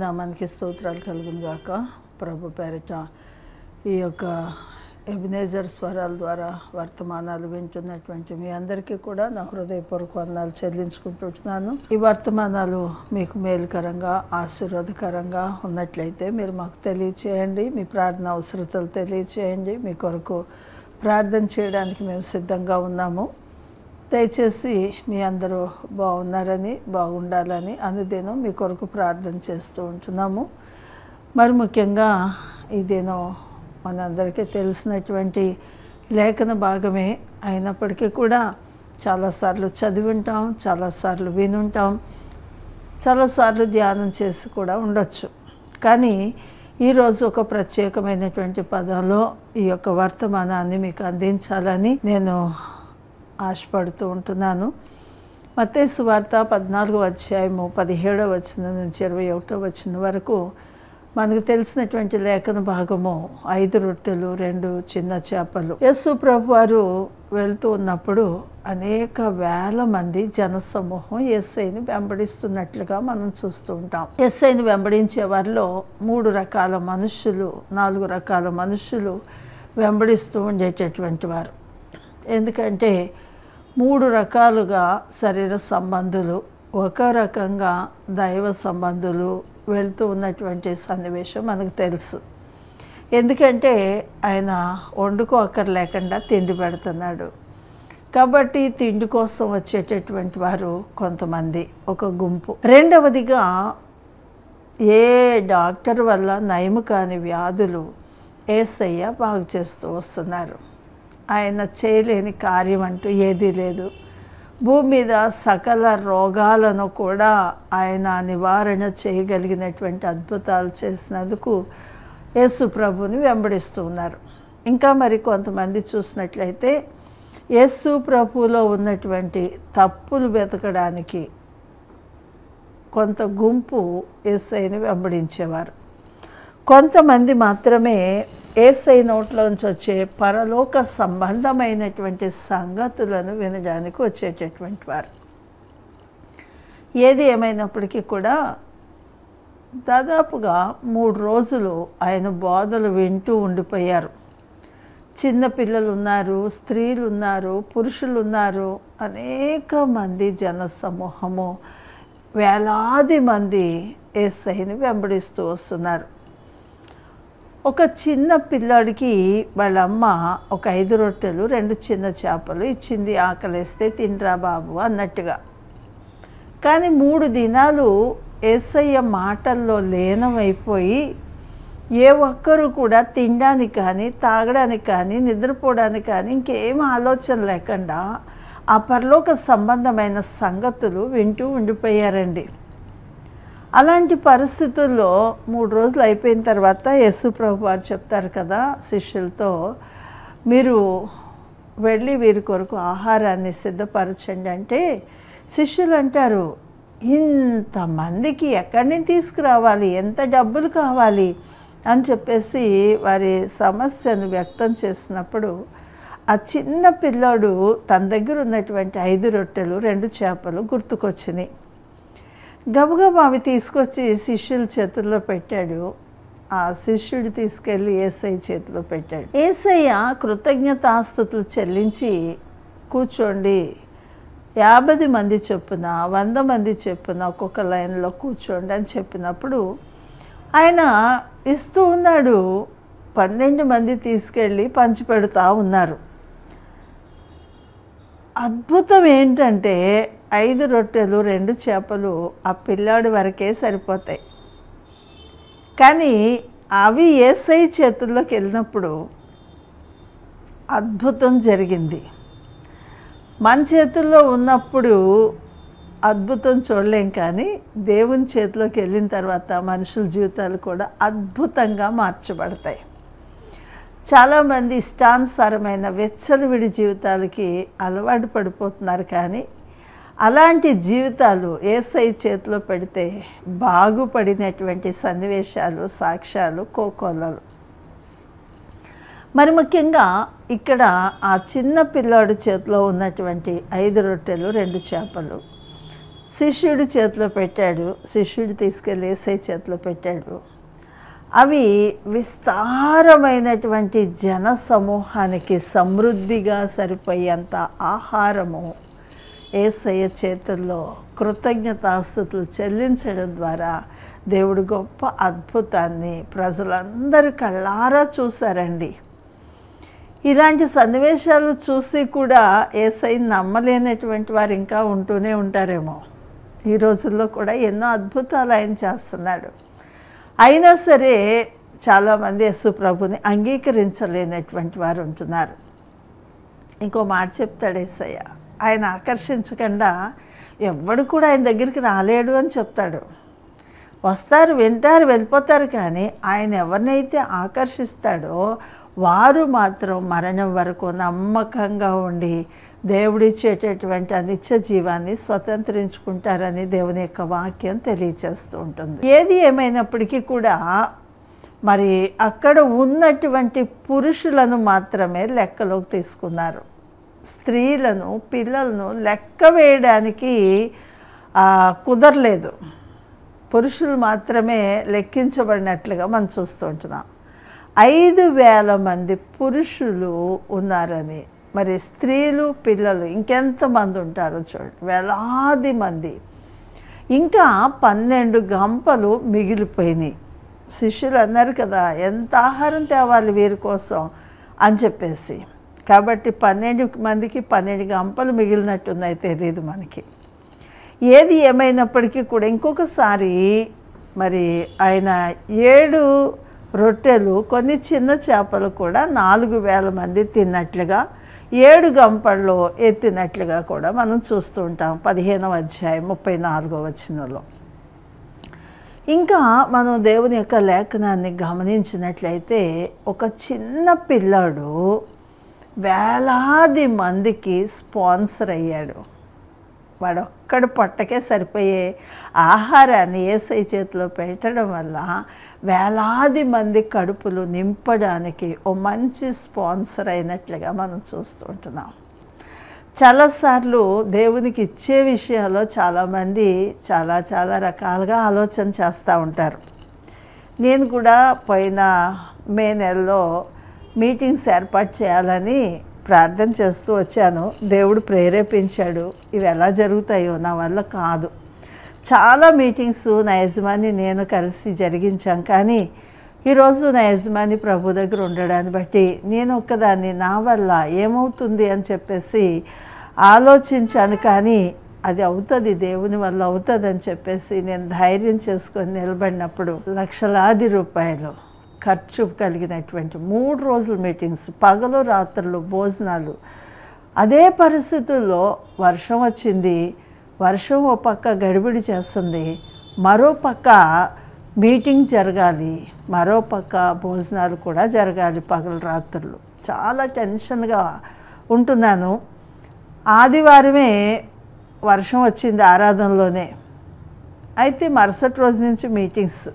నామానికి స్తోత్రాలు కలుగును గాక ప్రభు పేరిట ఈ యొక్క ఎబినేజర్ స్వరాల ద్వారా వర్తమానాలు వింటున్నటువంటి మీ అందరికీ కూడా నా హృదయపూర్వక వందనాలు చెల్లించుకుంటున్నాను ఈ వర్తమానాలు మీకు మేలుకరంగా ఆశీర్వాదకరంగా ఉన్నట్లయితే మీరు మాకు తెలియచేయండి మీ ప్రార్థన అవసరతలు తెలియచేయండి మీ కొరకు ప్రార్థన చేయడానికి మేము సిద్ధంగా ఉన్నాము దయచేసి మీ అందరూ బాగున్నారని బాగుండాలని అనుదినం మీ కొరకు ప్రార్థన చేస్తూ ఉంటున్నాము మరి ముఖ్యంగా ఇదేనో మనందరికీ తెలిసినటువంటి లేఖన భాగమే అయినప్పటికీ కూడా చాలాసార్లు చదివి ఉంటాం చాలాసార్లు వినుంటాం చాలాసార్లు ధ్యానం చేసి కూడా ఉండొచ్చు కానీ ఈరోజు ఒక ప్రత్యేకమైనటువంటి పదంలో ఈ యొక్క వర్తమానాన్ని మీకు అందించాలని నేను ఆశపడుతూ ఉంటున్నాను మత్తేసు వార్త పద్నాలుగో అధ్యాయము పదిహేడవ వచ్చిన నుంచి ఇరవై ఒకటో వచ్చిన వరకు మనకు తెలిసినటువంటి లేఖన భాగము ఐదు రొట్టెలు రెండు చిన్న చేపలు యేసు ప్రభు వారు వెళ్తూ ఉన్నప్పుడు అనేక వేల మంది జనసమూహం ఎస్ఐని వెంబడిస్తున్నట్లుగా మనం చూస్తూ ఉంటాం ఎస్ఐని వెంబడించే వారిలో మూడు రకాల మనుషులు నాలుగు రకాల మనుషులు వెంబడిస్తూ ఉండేటటువంటి వారు ఎందుకంటే మూడు రకాలుగా శరీర సంబంధులు ఒక రకంగా దైవ సంబంధులు వెళ్తూ ఉన్నటువంటి సన్నివేశం మనకు తెలుసు ఎందుకంటే ఆయన వండుకో అక్కర్ లేకుండా తిండి పెడుతున్నాడు కాబట్టి తిండి కోసం వచ్చేటటువంటి వారు కొంతమంది ఒక గుంపు రెండవదిగా ఏ డాక్టర్ వల్ల నయము కాని వ్యాధులు ఏసయ్య బాగు చేస్తూ వస్తున్నారు ఆయన చేయలేని కార్యం అంటూ ఏదీ లేదు భూమి మీద సకల రోగాలను కూడా ఆయన నివారణ చేయగలిగినటువంటి అద్భుతాలు చేసినందుకు యేసు ప్రభుని వెంబడిస్తూ ఉన్నారు ఇంకా మరి కొంతమంది చూసినట్లయితే యేసు ప్రభులో ఉన్నటువంటి తప్పులు వెతకడానికి కొంత గుంపు యేసైని వెంబడించేవారు కొంతమంది మాత్రమే ఏసై నోట్లోంచి వచ్చే పరలోక సంబంధమైనటువంటి సంగతులను వినడానికి వచ్చేటటువంటి వారు ఏది ఏమైనప్పటికీ కూడా దాదాపుగా మూడు రోజులు ఆయన బోధలు వింటూ ఉండిపోయారు చిన్న పిల్లలు ఉన్నారు స్త్రీలు ఉన్నారు పురుషులు ఉన్నారు అనేక మంది జన సమూహము వేలాది మంది ఏసైని వెంబడిస్తూ వస్తున్నారు ఒక చిన్న పిల్లాడికి వాళ్ళ అమ్మ ఒక ఐదు రొట్టెలు రెండు చిన్న చేపలు ఇచ్చింది ఆకలేస్తే తినరా బాబు అన్నట్టుగా కానీ మూడు దినాలు ఏసయ్య మాటల్లో లీనమైపోయి ఏ ఒక్కరు కూడా తినడానికి కానీ తాగడానికి కానీ నిద్రపోవడానికి కానీ ఇంకేం ఆలోచన లేకుండా ఆ పరలోక సంబంధమైన సంగతులు వింటూ ఉండిపోయారండి అలాంటి పరిస్థితుల్లో మూడు రోజులు అయిపోయిన తర్వాత యేసు ప్రభు వారు చెప్తారు కదా శిష్యులతో మీరు వెళ్ళి వీరి కొరకు ఆహారాన్ని సిద్ధపరచండి అంటే శిష్యులు అంటారు ఇంతమందికి ఎక్కడి నుంచి తీసుకురావాలి ఎంత డబ్బులు కావాలి అని చెప్పేసి వారి సమస్యను వ్యక్తం చేసినప్పుడు ఆ చిన్న పిల్లోడు తన దగ్గర ఉన్నటువంటి ఐదు రొట్టెలు రెండు చేపలు గుర్తుకొచ్చినాయి గబగబా అవి తీసుకొచ్చి శిష్యుల చేతుల్లో పెట్టాడు ఆ శిష్యుడు తీసుకెళ్ళి ఏసై చేతిలో పెట్టాడు ఏసయ్య కృతజ్ఞతాస్థుతులు చెల్లించి కూర్చోండి యాభై మంది చొప్పున వంద మంది చొప్పున ఒక్కొక్క లైన్లో కూర్చోండి అని చెప్పినప్పుడు ఆయన ఇస్తూ ఉన్నాడు పన్నెండు మంది తీసుకెళ్ళి పంచిపెడుతూ ఉన్నారు అద్భుతం ఏంటంటే ఐదు రొట్టెలు రెండు చేపలు ఆ పిల్లాడి వరకే సరిపోతాయి కానీ అవి ఏసై చేతుల్లోకి వెళ్ళినప్పుడు అద్భుతం జరిగింది మన చేతుల్లో ఉన్నప్పుడు అద్భుతం చూడలేం కానీ దేవుని చేతిలోకి వెళ్ళిన తర్వాత మనుషుల జీవితాలు కూడా అద్భుతంగా మార్చబడతాయి చాలామంది ఇష్టానుసారమైన వెచ్చలవిడి జీవితాలకి అలవాటు పడిపోతున్నారు కానీ అలాంటి జీవితాలు ఏసై చేతిలో పెడితే బాగుపడినటువంటి సన్నివేశాలు సాక్ష్యాలు కోకోలలు మరి ముఖ్యంగా ఇక్కడ ఆ చిన్న పిల్లాడు చేతిలో ఉన్నటువంటి ఐదు రొట్టెలు రెండు చేపలు శిష్యుడి చేతిలో పెట్టాడు శిష్యుడు తీసుకెళ్ళి ఏసై చేతిలో పెట్టాడు అవి విస్తారమైనటువంటి జన సమూహానికి సమృద్ధిగా సరిపోయేంత ఆహారము ఏసయ్య చేతుల్లో కృతజ్ఞతాస్థుతులు చెల్లించడం ద్వారా దేవుడు గొప్ప అద్భుతాన్ని ప్రజలందరూ కళ్ళారా చూశారండి ఇలాంటి సన్నివేశాలు చూసి కూడా ఏసై నమ్మలేనటువంటి వారు ఇంకా ఉంటూనే ఉంటారేమో ఈ రోజుల్లో కూడా ఎన్నో అద్భుతాలు ఆయన చేస్తున్నాడు అయినా సరే చాలామంది యేసు ప్రభుని అంగీకరించలేనటువంటి వారు ఉంటున్నారు ఇంకో మాట చెప్తాడు ఏసయ్య ఆయన ఆకర్షించకుండా ఎవ్వడు కూడా ఆయన దగ్గరికి రాలేడు అని చెప్తాడు వస్తారు వింటారు వెళ్ళిపోతారు కానీ ఆయన ఎవరినైతే ఆకర్షిస్తాడో వారు మాత్రం మరణం వరకు నమ్మకంగా ఉండి దేవుడిచ్చేటటువంటి ఆ నిత్య జీవాన్ని స్వతంత్రించుకుంటారని దేవుని యొక్క వాక్యం తెలియచేస్తూ ఉంటుంది ఏది ఏమైనప్పటికీ కూడా మరి అక్కడ ఉన్నటువంటి పురుషులను మాత్రమే లెక్కలోకి తీసుకున్నారు స్త్రీలను పిల్లలను లెక్క వేయడానికి ఆ, కుదరలేదు పురుషులు మాత్రమే లెక్కించబడినట్లుగా మనం చూస్తూ ఉంటున్నాం ఐదు వేల మంది పురుషులు ఉన్నారని మరి స్త్రీలు పిల్లలు ఇంకెంతమంది ఉంటారో చూడండి వేలాది మంది ఇంకా పన్నెండు గంపలు మిగిలిపోయినాయి శిష్యులు అన్నారు కదా ఎంత ఆహారం తేవాలి వీరి కోసం అని చెప్పేసి కాబట్టి పన్నెండు మందికి పన్నెండు గంపలు మిగిలినట్టున్నాయి తెలియదు మనకి ఏది ఏమైనప్పటికీ కూడా ఇంకొకసారి మరి ఆయన ఏడు రొట్టెలు కొన్ని చిన్న చేపలు కూడా నాలుగు వేల మంది తిన్నట్లుగా ఏడు గంపల్లో ఎత్తినట్లుగా కూడా మనం చూస్తూ ఉంటాం పదిహేనవ అధ్యాయం ముప్పై నాలుగో వచనంలో ఇంకా మనం దేవుని యొక్క లేఖనాన్ని గమనించినట్లయితే ఒక చిన్న పిల్లాడు వేలాది మందికి స్పాన్సర్ అయ్యాడు వాడు ఒక్కడు పొట్టకే సరిపోయే ఆహారాన్ని ఏసై చేతిలో పెట్టడం వల్ల వేలాది మంది కడుపులు నింపడానికి ఓ మంచి స్పాన్సర్ అయినట్లుగా మనం చూస్తూ ఉంటున్నాం చాలాసార్లు దేవునికి ఇచ్చే విషయంలో చాలామంది చాలా చాలా రకాలుగా ఆలోచన చేస్తూ ఉంటారు నేను కూడా పోయిన మే నెలలో మీటింగ్స్ ఏర్పాటు చేయాలని ప్రార్థన చేస్తూ వచ్చాను దేవుడు ప్రేరేపించాడు ఇవి ఎలా జరుగుతాయో నా వల్ల కాదు చాలా మీటింగ్స్ నా యజమాని నేను కలిసి జరిగించాం కానీ ఈరోజు నా యజమాని ప్రభు దగ్గర ఉండడాన్ని బట్టి నేను ఒక్కదాన్ని నా వల్ల ఏమవుతుంది అని చెప్పేసి ఆలోచించాను కానీ అది అవుతుంది దేవుని వల్ల అవుతుంది అని చెప్పేసి నేను ధైర్యం చేసుకొని నిలబడినప్పుడు లక్షలాది రూపాయలు ఖర్చు కలిగినటువంటి మూడు రోజుల మీటింగ్స్ పగలు రాత్రులు భోజనాలు అదే పరిస్థితుల్లో వర్షం వచ్చింది వర్షం ఓ పక్క గడిబిడి చేస్తుంది మరో పక్క మీటింగ్ జరగాలి మరో పక్క భోజనాలు కూడా జరగాలి పగలు రాత్రులు చాలా టెన్షన్గా ఉంటున్నాను ఆదివారమే వర్షం వచ్చింది ఆరాధనలోనే అయితే మరుసటి రోజు నుంచి మీటింగ్స్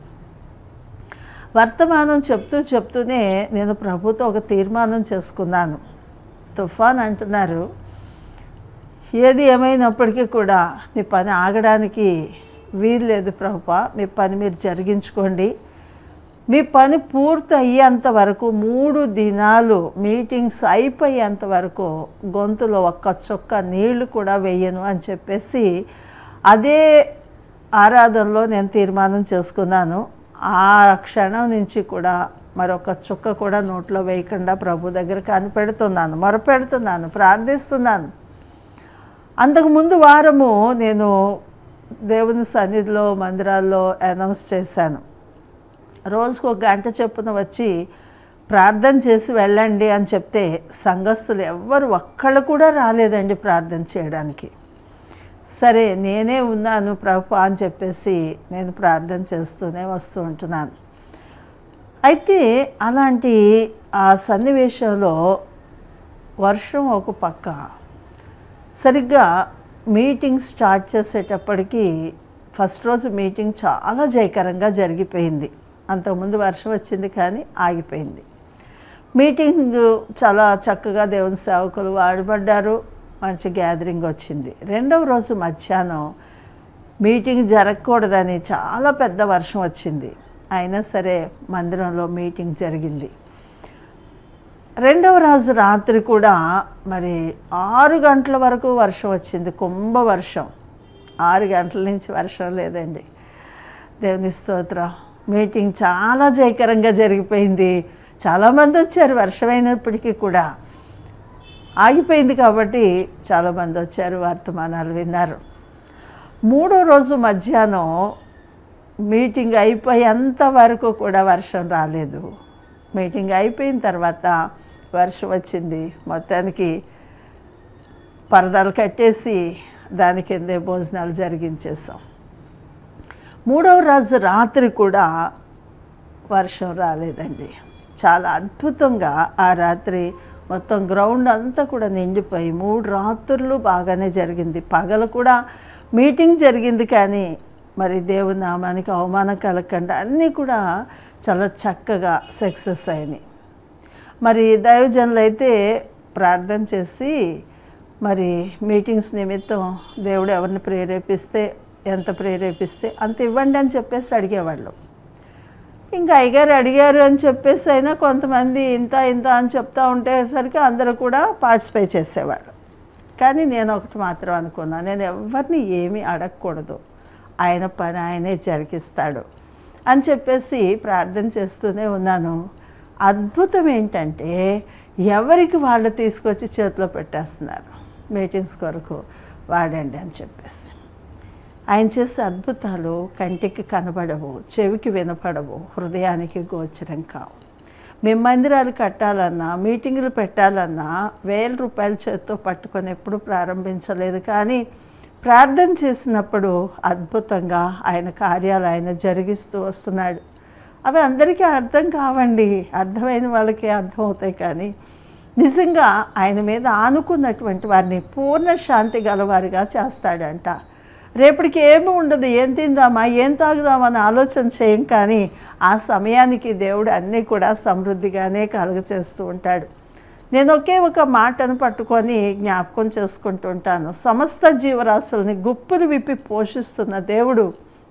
వర్తమానం చెప్తూ చెప్తూనే నేను ప్రభుతో ఒక తీర్మానం చేసుకున్నాను తుఫాన్ అంటున్నారు ఏది ఏమైనప్పటికీ కూడా మీ పని ఆగడానికి వీల్లేదు ప్రభుపా మీ పని మీరు జరిగించుకోండి మీ పని పూర్తి అయ్యేంత వరకు మూడు దినాలు మీటింగ్స్ అయిపోయేంత వరకు గొంతులో ఒక్క చుక్క నీళ్లు కూడా వేయను అని చెప్పేసి అదే ఆరాధనలో నేను తీర్మానం చేసుకున్నాను ఆ క్షణం నుంచి కూడా మరొక చుక్క కూడా నోట్లో వేయకుండా ప్రభు దగ్గర కనిపెడుతున్నాను మొరపెడుతున్నాను ప్రార్థిస్తున్నాను అంతకుముందు వారము నేను దేవుని సన్నిధిలో మందిరాల్లో అనౌన్స్ చేశాను రోజుకు ఒక గంట చొప్పున వచ్చి ప్రార్థన చేసి వెళ్ళండి అని చెప్తే సంఘస్థులు ఎవ్వరు ఒక్కళ్ళు కూడా రాలేదండి ప్రార్థన చేయడానికి సరే నేనే ఉన్నాను ప్రభు అని చెప్పేసి నేను ప్రార్థన చేస్తూనే వస్తూ ఉంటున్నాను అయితే అలాంటి ఆ సన్నివేశంలో వర్షం ఒక పక్క సరిగ్గా మీటింగ్ స్టార్ట్ చేసేటప్పటికి ఫస్ట్ రోజు మీటింగ్ చాలా జయకరంగా జరిగిపోయింది అంతకుముందు వర్షం వచ్చింది కానీ ఆగిపోయింది మీటింగ్ చాలా చక్కగా దేవుని సేవకులు వాడబడ్డారు మంచి గ్యాదరింగ్ వచ్చింది రెండవ రోజు మధ్యాహ్నం మీటింగ్ జరగకూడదని చాలా పెద్ద వర్షం వచ్చింది అయినా సరే మందిరంలో మీటింగ్ జరిగింది రెండవ రోజు రాత్రి కూడా మరి ఆరు గంటల వరకు వర్షం వచ్చింది కుంభ వర్షం ఆరు గంటల నుంచి వర్షం లేదండి దేవుని స్తోత్రం మీటింగ్ చాలా జయకరంగా జరిగిపోయింది చాలామంది వచ్చారు వర్షమైనప్పటికీ కూడా ఆగిపోయింది కాబట్టి చాలామంది వచ్చారు వర్తమానాలు విన్నారు మూడో రోజు మధ్యాహ్నం మీటింగ్ అయిపోయేంత వరకు కూడా వర్షం రాలేదు మీటింగ్ అయిపోయిన తర్వాత వర్షం వచ్చింది మొత్తానికి పరదాలు కట్టేసి దాని కిందే భోజనాలు జరిగించేసాం మూడవ రోజు రాత్రి కూడా వర్షం రాలేదండి చాలా అద్భుతంగా ఆ రాత్రి మొత్తం గ్రౌండ్ అంతా కూడా నిండిపోయి మూడు రాత్రులు బాగానే జరిగింది పగలు కూడా మీటింగ్ జరిగింది కానీ మరి దేవుని నామానికి అవమానం కలగకుండా అన్నీ కూడా చాలా చక్కగా సక్సెస్ అయినాయి మరి దైవజనులు అయితే ప్రార్థన చేసి మరి మీటింగ్స్ నిమిత్తం దేవుడు ఎవరిని ప్రేరేపిస్తే ఎంత ప్రేరేపిస్తే అంత ఇవ్వండి అని చెప్పేసి అడిగేవాళ్ళు ఇంకా అయ్యగారు అడిగారు అని చెప్పేసి అయినా కొంతమంది ఇంత ఇంత అని చెప్తా ఉండేసరికి అందరూ కూడా పార్టిసిపేట్ చేసేవాళ్ళు కానీ నేను ఒకటి మాత్రం అనుకున్నాను నేను ఎవరిని ఏమీ అడగకూడదు ఆయన పని ఆయనే జరిగిస్తాడు అని చెప్పేసి ప్రార్థన చేస్తూనే ఉన్నాను అద్భుతం ఏంటంటే ఎవరికి వాళ్ళు తీసుకొచ్చి చేతిలో పెట్టేస్తున్నారు మీటింగ్స్ కొరకు వాడండి అని చెప్పేసి ఆయన చేసే అద్భుతాలు కంటికి కనబడవు చెవికి వినపడవు హృదయానికి గోచరం కావు మేము మందిరాలు కట్టాలన్నా మీటింగులు పెట్టాలన్నా వేల రూపాయల చేత్తో పట్టుకొని ఎప్పుడు ప్రారంభించలేదు కానీ ప్రార్థన చేసినప్పుడు అద్భుతంగా ఆయన కార్యాలు ఆయన జరిగిస్తూ వస్తున్నాడు అవి అందరికీ అర్థం కావండి అర్థమైన వాళ్ళకి అర్థం అవుతాయి కానీ నిజంగా ఆయన మీద ఆనుకున్నటువంటి వారిని పూర్ణ శాంతి గలవారిగా చేస్తాడంట రేపటికి ఏమి ఉండదు ఏం తిందామా ఏం తాగుదామని ఆలోచన చేయం కానీ ఆ సమయానికి దేవుడు అన్నీ కూడా సమృద్ధిగానే కలుగచేస్తూ ఉంటాడు నేను ఒకే ఒక మాటను పట్టుకొని జ్ఞాపకం చేసుకుంటూ ఉంటాను సమస్త జీవరాశుల్ని గుప్పులు విప్పి పోషిస్తున్న దేవుడు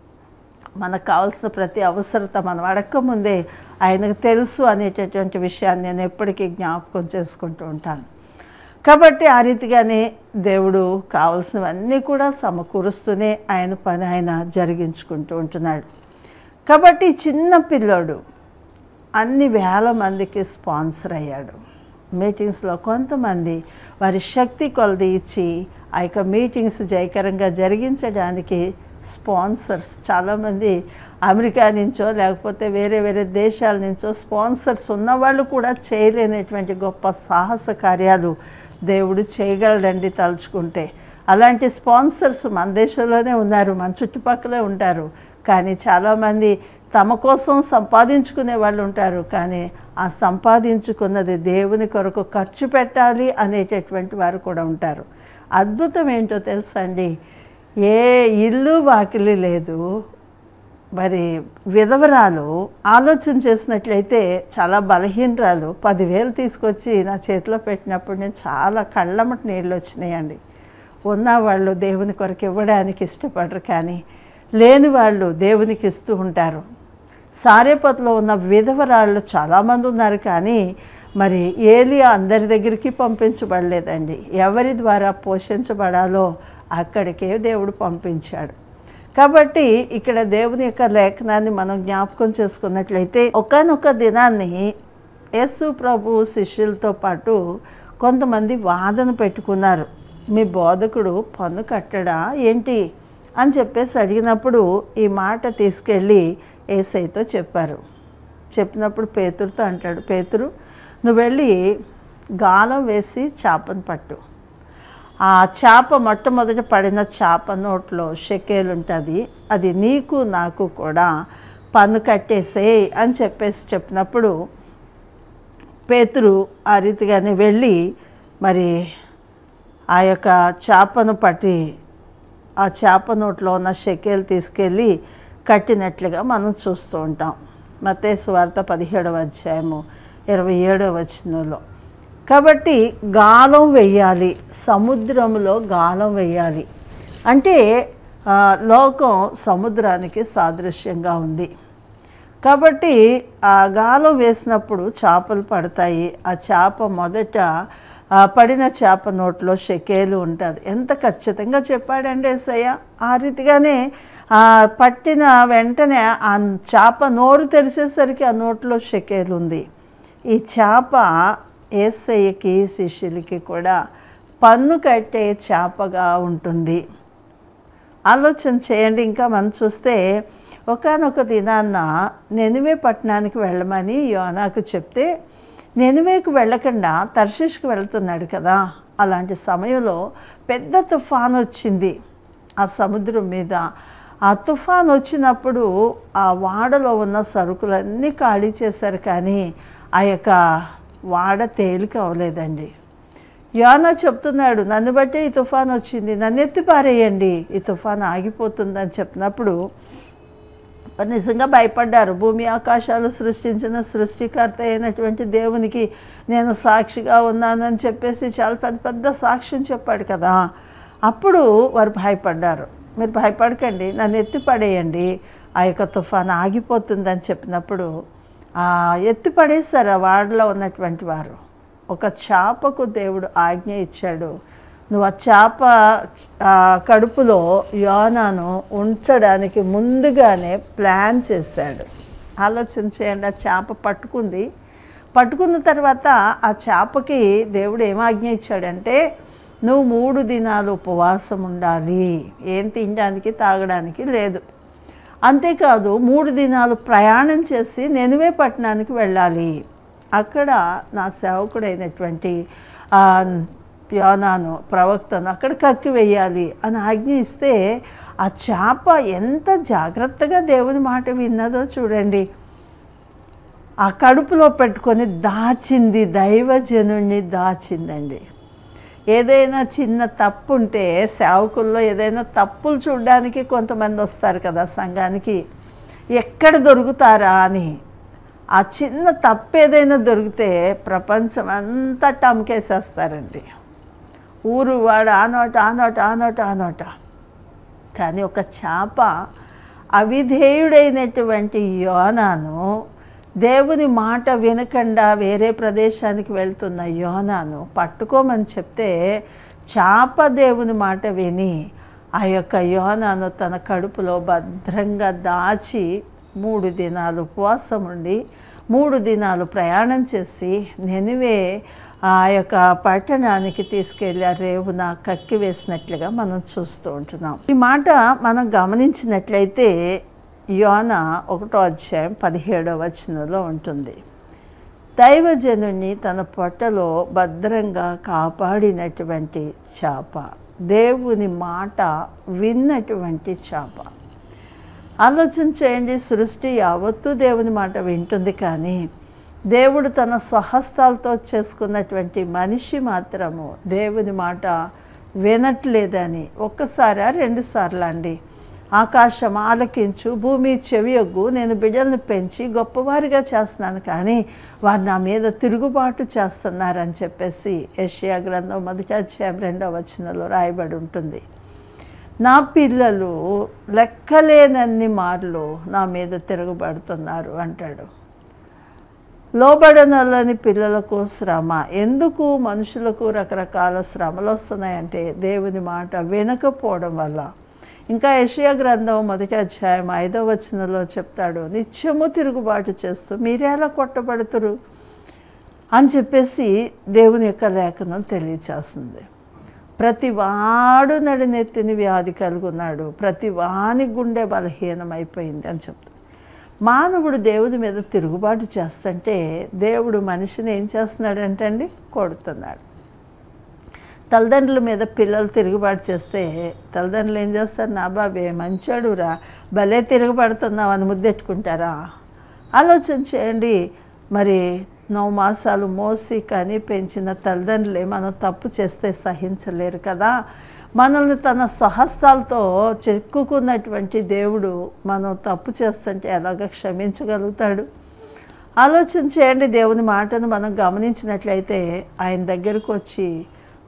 మనకు కావాల్సిన ప్రతి అవసరత మనం అడక్కముందే ఆయనకు తెలుసు అనేటటువంటి విషయాన్ని నేను ఎప్పటికీ జ్ఞాపకం చేసుకుంటూ ఉంటాను కాబట్టి ఆ రీతిగానే దేవుడు కావలసినవన్నీ కూడా సమకూరుస్తూనే ఆయన పని ఆయన జరిగించుకుంటూ ఉంటున్నాడు కాబట్టి చిన్న పిల్లోడు అన్ని వేల మందికి స్పాన్సర్ అయ్యాడు మీటింగ్స్లో కొంతమంది వారి శక్తి కొలది ఇచ్చి ఆ యొక్క మీటింగ్స్ జయకరంగా జరిగించడానికి స్పాన్సర్స్ చాలామంది అమెరికా నుంచో లేకపోతే వేరే వేరే దేశాల నుంచో స్పాన్సర్స్ ఉన్నవాళ్ళు కూడా చేయలేనటువంటి గొప్ప సాహస కార్యాలు దేవుడు చేయగలడండి తలుచుకుంటే అలాంటి స్పాన్సర్స్ మన దేశంలోనే ఉన్నారు మన చుట్టుపక్కలే ఉంటారు కానీ చాలామంది తమ కోసం సంపాదించుకునే వాళ్ళు ఉంటారు కానీ ఆ సంపాదించుకున్నది దేవుని కొరకు ఖర్చు పెట్టాలి అనేటటువంటి వారు కూడా ఉంటారు అద్భుతం ఏంటో తెలుసా అండి ఏ ఇల్లు వాకిలి లేదు మరి విధవరాలు ఆలోచన చేసినట్లయితే చాలా బలహీనరాలు పదివేలు తీసుకొచ్చి నా చేతిలో పెట్టినప్పుడు నేను చాలా కళ్ళమటి నీళ్ళు వచ్చినాయండి ఉన్న వాళ్ళు దేవుని కొరకు ఇవ్వడానికి ఇష్టపడరు కానీ లేని వాళ్ళు దేవునికి ఇస్తూ ఉంటారు సారేపతిలో ఉన్న విధవరాళ్ళు చాలామంది ఉన్నారు కానీ మరి ఏలియా అందరి దగ్గరికి పంపించబడలేదండి ఎవరి ద్వారా పోషించబడాలో అక్కడికే దేవుడు పంపించాడు కాబట్టి ఇక్కడ దేవుని యొక్క లేఖనాన్ని మనం జ్ఞాపకం చేసుకున్నట్లయితే ఒకనొక దినాన్ని యేసు ప్రభు శిష్యులతో పాటు కొంతమంది వాదన పెట్టుకున్నారు మీ బోధకుడు పన్ను కట్టడా ఏంటి అని చెప్పేసి అడిగినప్పుడు ఈ మాట తీసుకెళ్ళి ఏసైతో చెప్పారు చెప్పినప్పుడు పేతురుతో అంటాడు పేతురు నువ్వు వెళ్ళి గాలం వేసి చేపను పట్టు ఆ చేప మొట్టమొదట పడిన చేప నోట్లో షెకేలు ఉంటుంది అది నీకు నాకు కూడా పన్ను కట్టేసేయ్ అని చెప్పేసి చెప్పినప్పుడు పేతురు ఆ రీతిగానే వెళ్ళి మరి ఆ యొక్క చేపను పట్టి ఆ చేప నోట్లో ఉన్న షెకేలు తీసుకెళ్ళి కట్టినట్లుగా మనం చూస్తూ ఉంటాం మత్తేసు వార్త పదిహేడవ అధ్యాయము ఇరవై ఏడవ వచనంలో కాబట్టి గాలం వెయ్యాలి సముద్రంలో గాలం వెయ్యాలి అంటే ఆ, లోకం సముద్రానికి సాదృశ్యంగా ఉంది కాబట్టి ఆ గాలం వేసినప్పుడు చేపలు పడతాయి ఆ చేప మొదట ఆ పడిన చేప నోట్లో షెకేలు ఉంటుంది ఎంత ఖచ్చితంగా చెప్పాడండి ఏసయ్య ఆ రీతిగానే ఆ పట్టిన వెంటనే ఆ చేప నోరు తెరిచేసరికి ఆ నోట్లో షెకేలు ఉంది ఈ చేప ఏసయ్యకి శిష్యులకి కూడా పన్ను కట్టే చేపగా ఉంటుంది ఆలోచన చేయండి ఇంకా మనం చూస్తే ఒకానొక దినాన్న నెనివే పట్టణానికి వెళ్ళమని యోనాకు చెప్తే నెనివేకు వెళ్ళకుండా తర్షిష్కి వెళ్తున్నాడు కదా అలాంటి సమయంలో పెద్ద తుఫాన్ వచ్చింది ఆ సముద్రం మీద ఆ తుఫాన్ వచ్చినప్పుడు ఆ వాడలో ఉన్న సరుకులన్నీ ఖాళీ చేశారు కానీ ఆ యొక్క వాడ తేలిక అవ్వలేదండి యోనా చెప్తున్నాడు నన్ను బట్టే ఈ తుఫాన్ వచ్చింది నన్ను ఎత్తి పారేయండి ఈ తుఫాన్ ఆగిపోతుందని చెప్పినప్పుడు మరి నిజంగా భయపడ్డారు భూమి ఆకాశాలు సృష్టించిన సృష్టికర్త అయినటువంటి దేవునికి నేను సాక్షిగా ఉన్నానని చెప్పేసి చాలా పెద్ద పెద్ద సాక్ష్యం చెప్పాడు కదా అప్పుడు వారు భయపడ్డారు మీరు భయపడకండి నన్ను ఎత్తి పడేయండి ఆ యొక్క తుఫాన్ ఆగిపోతుందని చెప్పినప్పుడు ఆ ఎత్తి పడేశారు ఆ వాడలో ఉన్నటువంటి వారు ఒక చేపకు దేవుడు ఆజ్ఞ ఇచ్చాడు నువ్వు ఆ చేప ఆ, కడుపులో యోనాను ఉంచడానికి ముందుగానే ప్లాన్ చేశాడు ఆలోచన చేయండి ఆ చేప పట్టుకుంది పట్టుకున్న తర్వాత ఆ చేపకి దేవుడు ఏం ఆజ్ఞ ఇచ్చాడంటే నువ్వు మూడు దినాలు ఉపవాసం ఉండాలి ఏం తినడానికి తాగడానికి లేదు అంతేకాదు మూడు దినాలు ప్రయాణం చేసి నెనువే పట్టణానికి వెళ్ళాలి అక్కడ నా సేవకుడైనటువంటి ఆ, యోనాను ప్రవక్తను అక్కడ కక్కి వేయాలి అని ఆజ్ఞ ఇస్తే ఆ చేప ఎంత జాగ్రత్తగా దేవుని మాట విన్నదో చూడండి ఆ కడుపులో పెట్టుకొని దాచింది దైవజనుణ్ణి దాచిందండి ఏదైనా చిన్న తప్పు ఉంటే సేవకుల్లో ఏదైనా తప్పులు చూడడానికి కొంతమంది వస్తారు కదా సంఘానికి ఎక్కడ దొరుకుతారా అని ఆ చిన్న తప్పు ఏదైనా దొరికితే ప్రపంచం అంతా టమ్కేసేస్తారండి ఊరు వాడు ఆ నోట ఆ నోట ఆ నోట ఆ నోట కానీ ఒక చేప అవిధేయుడైనటువంటి యోనాను దేవుని మాట వినకుండా వేరే ప్రదేశానికి వెళ్తున్న యోనాను పట్టుకోమని చెప్తే చాప దేవుని మాట విని ఆ యొక్క యోనాను తన కడుపులో భద్రంగా దాచి మూడు దినాలు ఉపవాసం ఉండి మూడు దినాలు ప్రయాణం చేసి నెనివే ఆ యొక్క పట్టణానికి తీసుకెళ్ళి ఆ రేవున కక్కి వేసినట్లుగా మనం చూస్తూ ఉంటున్నాం ఈ మాట మనం గమనించినట్లయితే యోన ఒకటో అధ్యాయం పదిహేడవ వచనంలో ఉంటుంది దైవజనుని తన పొట్టలో భద్రంగా కాపాడినటువంటి చేప దేవుని మాట విన్నటువంటి చేప ఆలోచన చేయండి సృష్టి యావత్తూ దేవుని మాట వింటుంది కానీ దేవుడు తన స్వహస్తాలతో చేసుకున్నటువంటి మనిషి మాత్రము దేవుని మాట వినట్లేదని ఒక్కసారా రెండు సార్లు అండి ఆకాశం ఆలకించు భూమి చెవియొగ్గు నేను బిడ్డలను పెంచి గొప్పవారిగా చేస్తున్నాను కానీ వారు నా మీద తిరుగుబాటు చేస్తున్నారని చెప్పేసి ఏషియా గ్రంథం మొదటి అధ్యాయం రెండవ వచనంలో రాయబడి ఉంటుంది నా పిల్లలు లెక్కలేనన్ని మార్లు నా మీద తిరగబడుతున్నారు అంటాడు లోబడనలని పిల్లలకు శ్రమ ఎందుకు మనుషులకు రకరకాల శ్రమలు వస్తున్నాయంటే దేవుని మాట వినకపోవడం వల్ల ఇంకా యషయా గ్రంథం మొదటి అధ్యాయం ఐదవ వచనంలో చెప్తాడు నిత్యము తిరుగుబాటు చేస్తూ మీరేలా కొట్టబడుతురు అని చెప్పేసి దేవుని యొక్క లేఖనం తెలియచేస్తుంది ప్రతి వాడు నడినెత్తిని వ్యాధి కలుగున్నాడు ప్రతి వాని గుండె బలహీనమైపోయింది అని చెప్తాడు మానవుడు దేవుడి మీద తిరుగుబాటు చేస్తుంటే దేవుడు మనిషిని ఏం చేస్తున్నాడంటే అండి కొడుతున్నాడు తల్లిదండ్రుల మీద పిల్లలు తిరుగుబాటు చేస్తే తల్లిదండ్రులు ఏం చేస్తారు నా బాబే మంచోడురా భలే తిరుగుబడుతున్నావు అని ముద్దెట్టుకుంటారా ఆలోచన చేయండి మరి నవ మాసాలు మోసి కానీ పెంచిన తల్లిదండ్రులే మనం తప్పు చేస్తే సహించలేరు కదా మనల్ని తన స్వహస్తాలతో చెక్కుకున్నటువంటి దేవుడు మనం తప్పు చేస్తుంటే ఎలాగ క్షమించగలుగుతాడు ఆలోచన చేయండి దేవుని మాటను మనం గమనించినట్లయితే ఆయన దగ్గరకు వచ్చి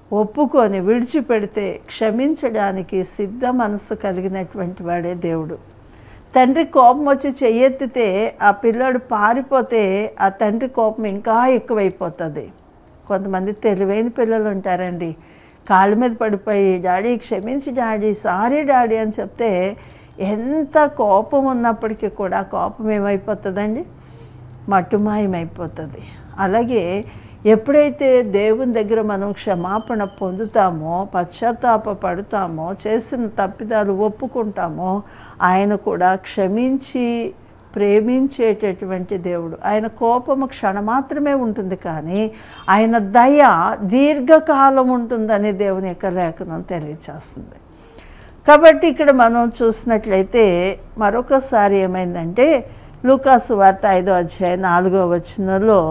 ఒప్పుకొని విడిచిపెడితే క్షమించడానికి సిద్ధ మనసు కలిగినటువంటి వాడే దేవుడు తండ్రి కోపం వచ్చి చెయ్యెత్తితే ఆ పిల్లాడు పారిపోతే ఆ తండ్రి కోపం ఇంకా ఎక్కువైపోతుంది కొంతమంది తెలివైన పిల్లలు ఉంటారండి కాళ్ళ మీద పడిపోయి డాడీ క్షమించి డాడీ సారీ డాడీ అని చెప్తే ఎంత కోపం ఉన్నప్పటికీ కూడా కోపం ఏమైపోతుందండి మట్టుమాయమైపోతుంది అలాగే ఎప్పుడైతే దేవుని దగ్గర మనం క్షమాపణ పొందుతామో పశ్చాత్తాప పడతామో చేసిన తప్పిదాలు ఒప్పుకుంటామో ఆయన కూడా క్షమించి ప్రేమించేటటువంటి దేవుడు ఆయన కోపము క్షణమాత్రమే ఉంటుంది కానీ ఆయన దయ దీర్ఘకాలం ఉంటుందని దేవుని యొక్క లేఖనం తెలియచేస్తుంది కాబట్టి ఇక్కడ మనం చూసినట్లయితే మరొకసారి ఏమైందంటే లూకాసు వార్త ఐదో అధ్యాయం నాలుగో వచనంలో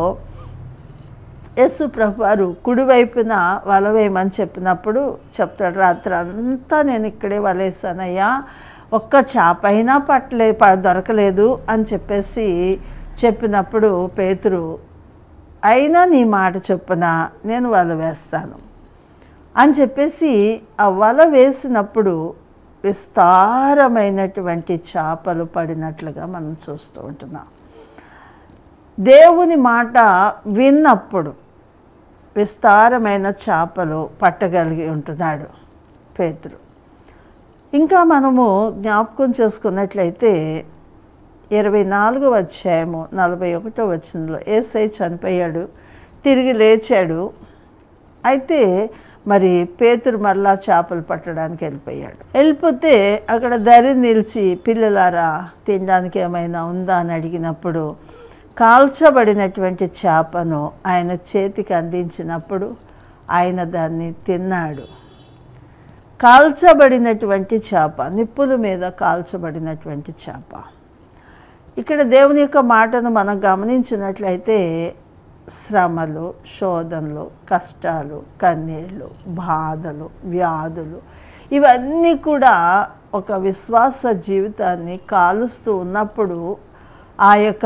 యేసు ప్రభు వారు కుడివైపున వల వేయమని చెప్పినప్పుడు చెప్తాడు రాత్రి అంతా నేను ఇక్కడే వలేసానయ్యా ఒక్క చేప అయినా పట్టలే ప- దొరకలేదు అని చెప్పేసి చెప్పినప్పుడు పేతురు అయినా నీ మాట చొప్పున నేను వల వేస్తాను అని చెప్పేసి ఆ వల వేసినప్పుడు విస్తారమైనటువంటి చేపలు పడినట్లుగా మనం చూస్తూ ఉంటున్నాం దేవుని మాట విన్నప్పుడు విస్తారమైన చేపలు పట్టగలిగి ఉంటున్నాడు పేతురు ఇంకా మనము జ్ఞాపకం చేసుకున్నట్లయితే ఇరవై నాలుగో అధ్యాయము నలభై ఒకటో వచనంలో ఏసై చనిపోయాడు తిరిగి లేచాడు అయితే మరి పేతురు మరలా చేపలు పట్టడానికి వెళ్ళిపోయాడు వెళ్ళిపోతే అక్కడ దరి నిలిచి పిల్లలారా తినడానికి ఏమైనా ఉందా అని అడిగినప్పుడు కాల్చబడినటువంటి చేపను ఆయన చేతికి అందించినప్పుడు ఆయన దాన్ని తిన్నాడు కాల్చబడినటువంటి చేప నిప్పుల మీద కాల్చబడినటువంటి చేప ఇక్కడ దేవుని యొక్క మాటను మనం గమనించినట్లయితే శ్రమలు శోధనలు కష్టాలు కన్నీళ్ళు బాధలు వ్యాధులు ఇవన్నీ కూడా ఒక విశ్వాస జీవితాన్ని కాలుస్తూ ఉన్నప్పుడు ఆ యొక్క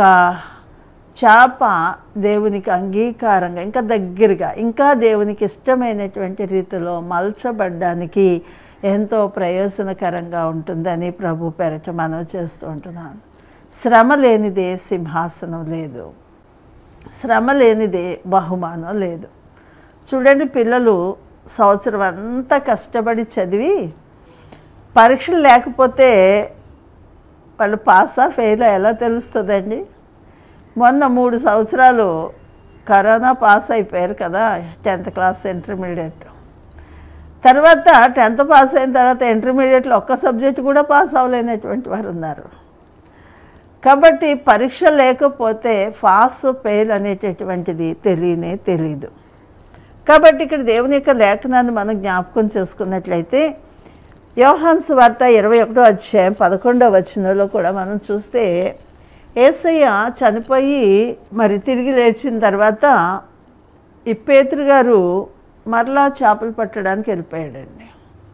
చేప దేవునికి అంగీకారంగా ఇంకా దగ్గరగా ఇంకా దేవునికి ఇష్టమైనటువంటి రీతిలో మలచబడ్డానికి ఎంతో ప్రయోజనకరంగా ఉంటుందని ప్రభు పెరట మనం చేస్తూ ఉంటున్నాను శ్రమ లేనిదే సింహాసనం లేదు శ్రమ లేనిదే బహుమానం లేదు చూడండి పిల్లలు సంవత్సరం అంతా కష్టపడి చదివి పరీక్షలు లేకపోతే వాళ్ళు పాసా ఫెయిల్ ఎలా తెలుస్తుందండి మొన్న మూడు సంవత్సరాలు కరోనా పాస్ అయిపోయారు కదా టెన్త్ క్లాస్ ఇంటర్మీడియట్ తర్వాత టెన్త్ పాస్ అయిన తర్వాత ఇంటర్మీడియట్లో ఒక్క సబ్జెక్ట్ కూడా పాస్ అవ్వలేనటువంటి వారు ఉన్నారు కాబట్టి పరీక్ష లేకపోతే పాస్ ఫెయిల్ అనేటటువంటిది తెలియనే తెలియదు కాబట్టి ఇక్కడ దేవుని యొక్క లేఖనాన్ని మనం జ్ఞాపకం చేసుకున్నట్లయితే యోహాన్స్ వార్త ఇరవై ఒకటో అధ్యాయం పదకొండవ వచనంలో కూడా మనం చూస్తే ఏసయ్య చనిపోయి మరి తిరిగి లేచిన తర్వాత ఈ పేతురు గారు మరలా చేపలు పట్టడానికి వెళ్ళిపోయాడండి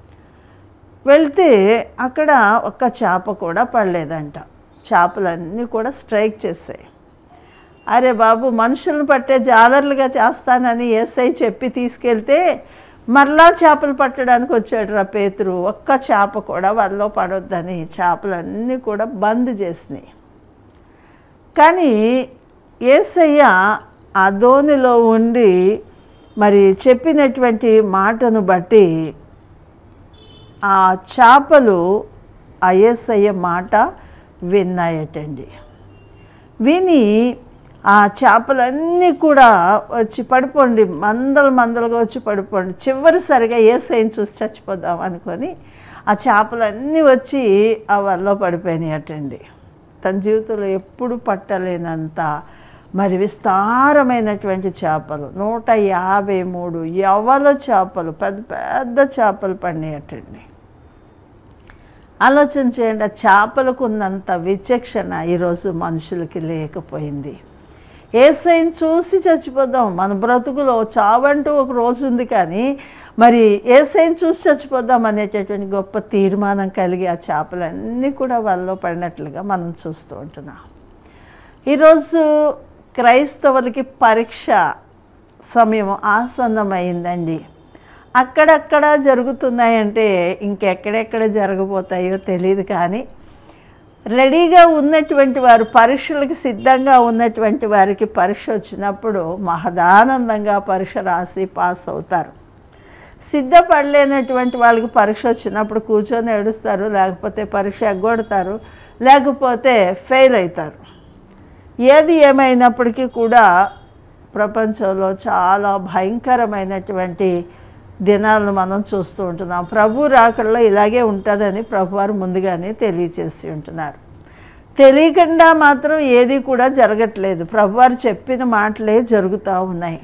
వెళ్తే అక్కడ ఒక్క చేప కూడా పడలేదంట చేపలన్నీ కూడా స్ట్రైక్ చేసాయి అరే బాబు మనుషులను పట్టే జాలర్లుగా చేస్తానని ఎస్ఐ చెప్పి తీసుకెళ్తే మరలా చేపలు పట్టడానికి వచ్చాడు రా పేతురు ఒక్క చేప కూడా వాళ్ళలో పడొద్దని చేపలన్నీ కూడా బంద్ చేసినాయి కానీ ఏసయ్య ఆ ధోనిలో ఉండి మరి చెప్పినటువంటి మాటను బట్టి ఆ చేపలు ఆ ఏసయ్య మాట విన్నాయటండి విని ఆ చేపలన్నీ కూడా వచ్చి పడిపోండి మందలు మందలుగా వచ్చి పడిపోండి చివరిసరిగా ఏసైని చూసి చచ్చిపోదాం అనుకొని ఆ చేపలన్నీ వచ్చి ఆ వల్ల పడిపోయినాయి అటండి తన జీవితంలో ఎప్పుడు పట్టలేనంత మరి విస్తారమైనటువంటి చేపలు నూట యాభై మూడు యవల చేపలు పెద్ద పెద్ద చేపలు పడినాయటండి ఆలోచన చేయండి ఆ చేపలకు ఉన్నంత విచక్షణ ఈరోజు మనుషులకి లేకపోయింది ఏసైని చూసి చచ్చిపోదాం మన బ్రతుకులో చావంటూ ఒక రోజు ఉంది కానీ మరి ఏసైని చూసి చచ్చిపోదాం అనేటటువంటి గొప్ప తీర్మానం కలిగి ఆ చేపలన్నీ కూడా వాళ్ళలో పడినట్లుగా మనం చూస్తూ ఉంటున్నాం ఈరోజు క్రైస్తవులకి పరీక్ష సమయం ఆసన్నమైందండి అక్కడక్కడ జరుగుతున్నాయంటే ఇంకెక్కడెక్కడ జరగబోతాయో తెలియదు కానీ రెడీగా ఉన్నటువంటి వారు పరీక్షలకు సిద్ధంగా ఉన్నటువంటి వారికి పరీక్ష వచ్చినప్పుడు మహదానందంగా పరీక్ష రాసి పాస్ అవుతారు సిద్ధపడలేనటువంటి వాళ్ళకి పరీక్ష వచ్చినప్పుడు కూర్చొని ఏడుస్తారు లేకపోతే పరీక్ష ఎగ్గొడతారు లేకపోతే ఫెయిల్ అవుతారు ఏది ఏమైనప్పటికీ కూడా ప్రపంచంలో చాలా భయంకరమైనటువంటి దినాలను మనం చూస్తూ ఉంటున్నాం ప్రభు రాకడలో ఇలాగే ఉంటుందని ప్రభువారు ముందుగానే తెలియచేసి ఉంటున్నారు తెలియకుండా మాత్రం ఏది కూడా జరగట్లేదు ప్రభువారు చెప్పిన మాటలే జరుగుతూ ఉన్నాయి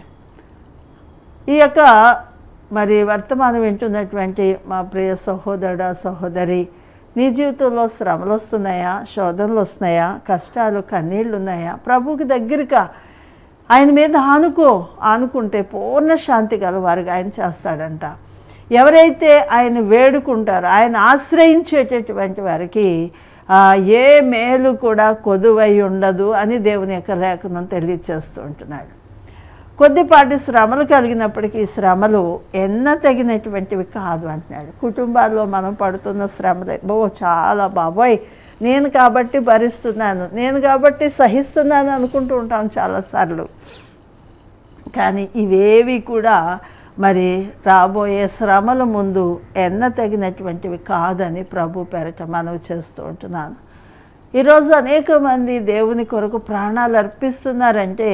ఈ యొక్క మరి వర్తమానం వింటున్నటువంటి మా ప్రియ సహోదరుడు సహోదరి నీ జీవితంలో శ్రమలు వస్తున్నాయా శోధనలు వస్తున్నాయా కష్టాలు కన్నీళ్ళు ఉన్నాయా ప్రభుకి దగ్గరగా ఆయన మీద ఆనుకో ఆనుకుంటే పూర్ణ శాంతి గలవారుగా ఆయన చేస్తాడంట ఎవరైతే ఆయన వేడుకుంటారో ఆయన ఆశ్రయించేటటువంటి వారికి ఆ, ఏ మేలు కూడా కొదువై ఉండదు అని దేవుని యొక్క లేఖనం తెలియచేస్తూ ఉంటున్నాడు కొద్దిపాటి శ్రమలు కలిగినప్పటికీ ఈ శ్రమలు ఎన్న తగినటువంటివి కాదు అంటున్నాడు కుటుంబాల్లో మనం పడుతున్న శ్రమలే బో చాలా బాబోయ్ నేను కాబట్టి భరిస్తున్నాను నేను కాబట్టి సహిస్తున్నాను అనుకుంటూ ఉంటాం చాలాసార్లు కానీ ఇవేవి కూడా మరి రాబోయే శ్రమల ముందు ఎన్న తగినటువంటివి కాదని ప్రభు పేరట మనవి చేస్తూ ఉంటున్నాను ఈరోజు అనేక మంది దేవుని కొరకు ప్రాణాలు అర్పిస్తున్నారంటే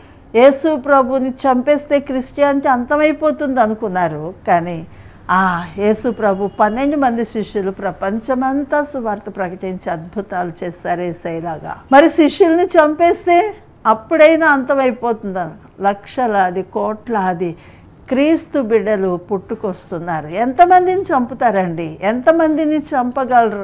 యేసు ప్రభుని చంపేస్తే క్రిస్టియానిటీ అంతమైపోతుంది అనుకున్నారు కానీ ఆ యేసు ప్రభు పన్నెండు మంది శిష్యులు ప్రపంచమంతా సువార్త ప్రకటించి అద్భుతాలు చేస్తారు ఏసైలాగా మరి శిష్యుల్ని చంపేస్తే అప్పుడైనా అంతమైపోతుంది లక్షలాది కోట్లాది క్రీస్తు బిడ్డలు పుట్టుకొస్తున్నారు ఎంతమందిని చంపుతారండి ఎంతమందిని చంపగలరు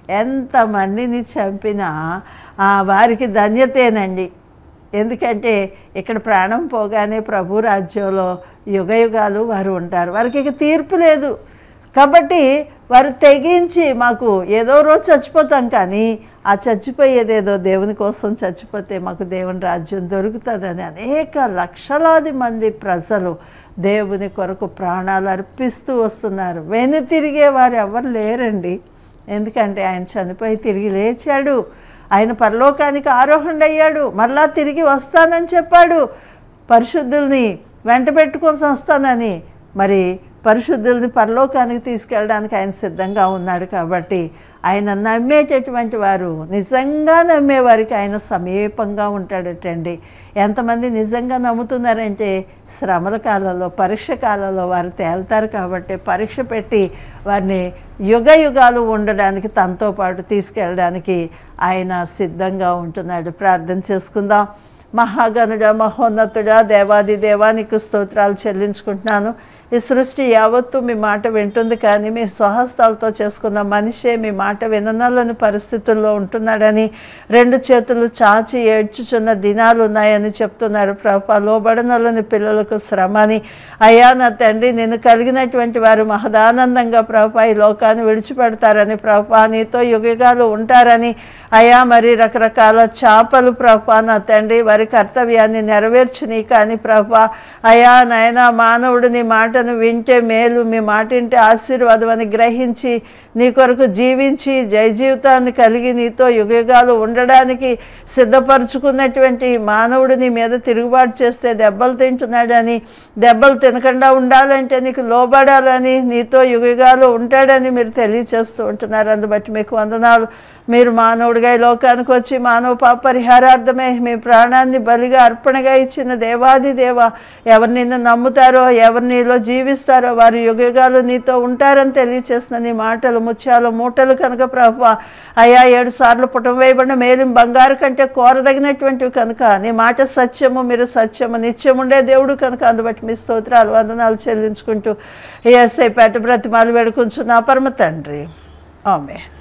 ఎంతమందిని చంపినా ఆ, వారికి ధన్యతేనండి ఎందుకంటే ఇక్కడ ప్రాణం పోగానే ప్రభు రాజ్యంలో యుగ యుగాలు వారు ఉంటారు వారికి ఇక తీర్పు లేదు కాబట్టి వారు తెగించి మాకు ఏదో రోజు చచ్చిపోతాం కానీ ఆ చచ్చిపోయేదేదో దేవుని కోసం చచ్చిపోతే మాకు దేవుని రాజ్యం దొరుకుతుందని అనేక లక్షలాది మంది ప్రజలు దేవుని కొరకు ప్రాణాలు అర్పిస్తూ వస్తున్నారు వెను తిరిగే వారు ఎవరు లేరండి ఎందుకంటే ఆయన చనిపోయి తిరిగి లేచాడు ఆయన పరలోకానికి ఆరోహణ అయ్యాడు మరలా తిరిగి వస్తానని చెప్పాడు పరిశుద్ధుల్ని వెంట పెట్టుకొని వస్తానని మరి పరిశుద్ధుల్ని పరలోకానికి తీసుకెళ్ళడానికి ఆయన సిద్ధంగా ఉన్నాడు కాబట్టి ఆయన నమ్మేటటువంటి వారు నిజంగా నమ్మేవారికి ఆయన సమీపంగా ఉంటాడటండి ఎంతమంది నిజంగా నమ్ముతున్నారంటే శ్రమల కాలంలో పరీక్ష కాలంలో వారు తేల్తారు కాబట్టి పరీక్ష పెట్టి వారిని యుగ యుగాలు ఉండడానికి తనతో పాటు తీసుకెళ్ళడానికి ఆయన సిద్ధంగా ఉంటున్నాడు ప్రార్థన చేసుకుందాం మహాగణుడ మహోన్నతుడా దేవాది దేవానికి స్తోత్రాలు చెల్లించుకుంటున్నాను ఈ సృష్టి యావత్తు మీ మాట వింటుంది కానీ మీ స్వహస్తాలతో చేసుకున్న మనిషే మీ మాట విననలని పరిస్థితుల్లో ఉంటున్నాడని రెండు చేతులు చాచి ఏడ్చుచున్న దినాలు ఉన్నాయని చెప్తున్నారు ప్రభా లోబడనలని పిల్లలకు శ్రమని అయ్యా నా తండ్రి నేను కలిగినటువంటి వారు మహదానందంగా ప్రభా ఈ లోకాన్ని విడిచిపెడతారని ప్రభా నీతో యుగగాలు ఉంటారని అయ్యా మరి రకరకాల చేపలు ప్రభా నా తండ్రి వారి కర్తవ్యాన్ని నెరవేర్చుని కానీ ప్రభా అయా నాయన మానవుడు నీ మాటను వింటే మేలు మీ మాట వింటే ఆశీర్వాదం అని గ్రహించి నీ కొరకు జీవించి జయ జీవితాన్ని కలిగి నీతో యుగయుగాలు ఉండడానికి సిద్ధపరచుకున్నటువంటి మానవుడు నీ మీద తిరుగుబాటు చేస్తే దెబ్బలు తింటున్నాడని దెబ్బలు తినకుండా ఉండాలంటే నీకు లోబడాలని నీతో యుగయుగాలు ఉంటాడని మీరు తెలియచేస్తూ ఉంటున్నారు అందుబట్టి మీకు వందనాలు మీరు మానవుడిగా ఈ లోకానికి వచ్చి మానవ పాప పరిహారార్థమే మీ ప్రాణాన్ని బలిగా అర్పణగా ఇచ్చిన దేవాది దేవ ఎవరు నిన్ను నమ్ముతారో ఎవరు నీలో జీవిస్తారో వారు యుగయుగాలు నీతో ఉంటారని తెలియచేసిన నీ మాటలు ముత్యాలు మూటలు కనుక ప్రభు అయా ఏడు సార్లు పుటం వేయబడిన మేలు బంగారు కంటే కోరదగినటువంటివి కనుక నీ మాట సత్యము మీరు సత్యము నిత్యముండే దేవుడు కనుక అందుబట్టి మీ స్తోత్రాలు వందనాలు చెల్లించుకుంటూ ఎస్ఐ పేట బ్రతిమాలు వేడుకుంటున్నా పరమ తండ్రి ఆమె